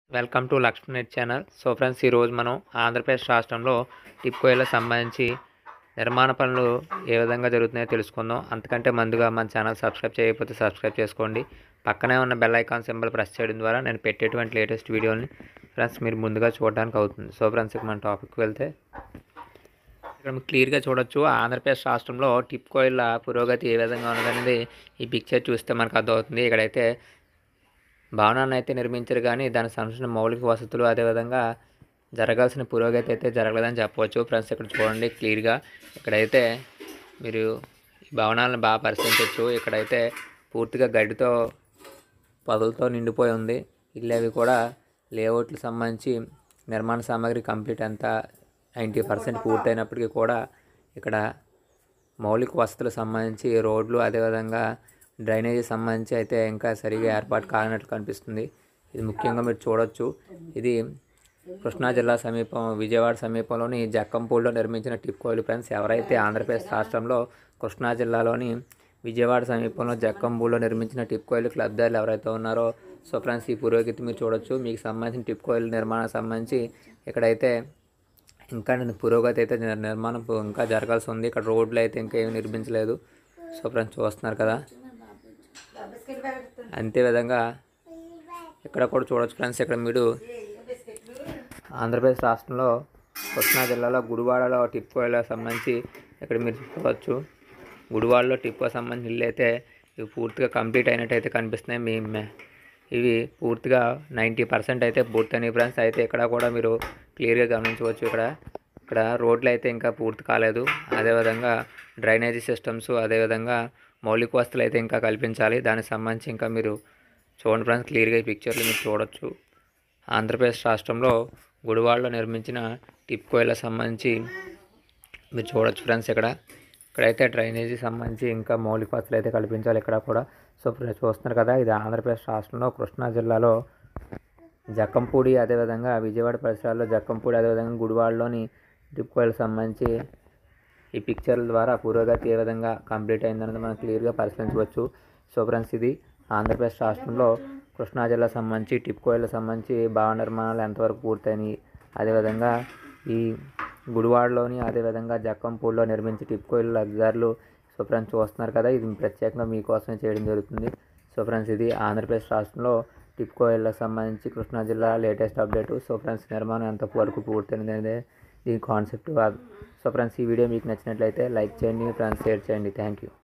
welcome to Lakshmi net channel so friends ఈరోజు మనం ఆంధ్రప్రదేశ్ రాష్ట్రంలో టిప్కోయిలకు సంబంధించి నిర్మాణ పనులు ఏ విధంగా జరుగుతున్నాయో తెలుసుకుందాం అంతకంటే ముందుగా మన ఛానల్ సబ్స్క్రైబ్ చేయకపోతే సబ్స్క్రైబ్ చేసుకోండి పక్కనే ఉన్న బెల్ ఐకాన్ సింబల్ ప్రెస్ చేయడం ద్వారా నేను పెట్టేటువంటి లేటెస్ట్ వీడియోని ఫ్రెండ్స్ మీరు ముందుగా చూడడానికి అవుతుంది సో ఫ్రెండ్స్ ఇక మన టాపిక్ వెళ్తే ఇక్కడ మీకు క్లియర్గా చూడొచ్చు ఆంధ్రప్రదేశ్ రాష్ట్రంలో టిప్కోయిల పురోగతి ఏ విధంగా ఉన్నదనేది ఈ పిక్చర్ చూస్తే మనకు అర్థమవుతుంది ఇక్కడైతే భవనాన్ని అయితే నిర్మించారు కానీ దానికి సంబంధించిన మౌలిక వసతులు అదేవిధంగా జరగాల్సిన పురోగతి అయితే జరగలేదని చెప్పవచ్చు ఫ్రెండ్స్ ఇక్కడ చూడండి క్లియర్గా ఇక్కడైతే మీరు ఈ భవనాలను బాగా పరిశీలించవచ్చు ఇక్కడైతే పూర్తిగా గడ్డితో పొదలతో నిండిపోయి ఉంది ఇల్లు అవి కూడా లేఅవుట్లకు సంబంధించి నిర్మాణ సామాగ్రి కంప్లీట్ అంతా నైంటీ పర్సెంట్ పూర్తయినప్పటికీ కూడా ఇక్కడ మౌలిక వసతులకు సంబంధించి రోడ్లు అదేవిధంగా డ్రైనేజీ సంబంధించి అయితే ఇంకా సరిగా ఏర్పాటు కానట్లు కనిపిస్తుంది ఇది ముఖ్యంగా మీరు చూడొచ్చు ఇది కృష్ణా జిల్లా సమీపం విజయవాడ సమీపంలోని జక్కంపూడిలో నిర్మించిన టిప్కోయిల్ ఫ్రెండ్స్ ఎవరైతే ఆంధ్రప్రదేశ్ రాష్ట్రంలో కృష్ణా జిల్లాలోని విజయవాడ సమీపంలో జక్కంపూడిలో నిర్మించిన టిప్కోయిల్ లబ్ధిదారులు ఎవరైతే ఉన్నారో సో ఫ్రెండ్స్ ఈ పురోగతి మీరు చూడొచ్చు మీకు సంబంధించిన టిప్కోయిల్ నిర్మాణం సంబంధించి ఇక్కడైతే ఇంకా నేను పురోగతి అయితే నిర్- నిర్మాణం పు- ఇంకా జరగాల్సి ఉంది ఇక్కడ రోడ్లు అయితే ఇంకా ఏమి నిర్మించలేదు సో ఫ్రెండ్స్ చూస్తున్నారు కదా అంతే విధంగా ఇక్కడ కూడా చూడొచ్చు ఫ్రెండ్స్ ఇక్కడ మీరు ఆంధ్రప్రదేశ్ రాష్ట్రంలో కృష్ణా జిల్లాలో గుడివాడలో టిప్కోలకు సంబంధించి ఇక్కడ మీరు చూడవచ్చు గుడివాడలో టిప్కో సంబంధించిన ఇల్లు అయితే ఇవి పూర్తిగా కంప్లీట్ అయినట్టయితే కనిపిస్తున్నాయి మీ మే- ఇవి పూర్తిగా నైంటీ పర్సెంట్ అయితే పూర్తయినాయి ఫ్రెండ్స్ అయితే ఇక్కడ కూడా మీరు క్లియర్గా గమనించవచ్చు ఇక్కడ ఇక్కడ రోడ్లు అయితే ఇంకా పూర్తి కాలేదు అదేవిధంగా డ్రైనేజీ సిస్టమ్స్ అదేవిధంగా మౌలిక వస్తువులు అయితే ఇంకా కల్పించాలి దానికి సంబంధించి ఇంకా మీరు చూడండి ఫ్రెండ్స్ క్లియర్గా ఈ పిక్చర్లు మీరు చూడొచ్చు ఆంధ్రప్రదేశ్ రాష్ట్రంలో గుడివాడలో నిర్మించిన టిప్కోయిలకు సంబంధించి మీరు చూడొచ్చు ఫ్రెండ్స్ ఇక్కడ ఇక్కడైతే డ్రైనేజీ సంబంధించి ఇంకా మౌలిక వసతులు అయితే కల్పించాలి ఇక్కడ కూడా సో ఇప్పుడు చూస్తున్నారు కదా ఇది ఆంధ్రప్రదేశ్ రాష్ట్రంలో కృష్ణా జిల్లాలో జక్కంపూడి అదేవిధంగా విజయవాడ పరిసరాల్లో జక్కంపూడి అదేవిధంగా గుడివాడలోని టిప్కోయిలకు సంబంధించి ఈ పిక్చర్ల ద్వారా పురోగతి ఏ విధంగా కంప్లీట్ అయిందన్నది మనం క్లియర్గా పరిశీలించవచ్చు సో ఫ్రెండ్స్ ఇది ఆంధ్రప్రదేశ్ రాష్ట్రంలో కృష్ణా జిల్లా సంబంధించి టిప్కోయిలకు సంబంధించి భవన నిర్మాణాలు ఎంతవరకు పూర్తయినాయి అదేవిధంగా ఈ గుడివాడలోని అదేవిధంగా జక్కంపూడిలో నిర్మించి టిప్కోయిల్ లబ్ధిదారులు సో ఫ్రెండ్స్ చూస్తున్నారు కదా ఇది ప్రత్యేకంగా మీకోసమే చేయడం జరుగుతుంది సో ఫ్రెండ్స్ ఇది ఆంధ్రప్రదేశ్ రాష్ట్రంలో టిప్కోయిల్కి సంబంధించి కృష్ణా జిల్లా లేటెస్ట్ అప్డేట్ సో ఫ్రెండ్స్ నిర్మాణం ఎంతవరకు పూర్తయింది అనేది దీని కాన్సెప్ట్ సో ఫ్రెండ్స్ ఈ వీడియో మీకు నచ్చినట్లయితే లైక్ చేయండి ఫ్రెండ్స్ షేర్ చేయండి థ్యాంక్ యూ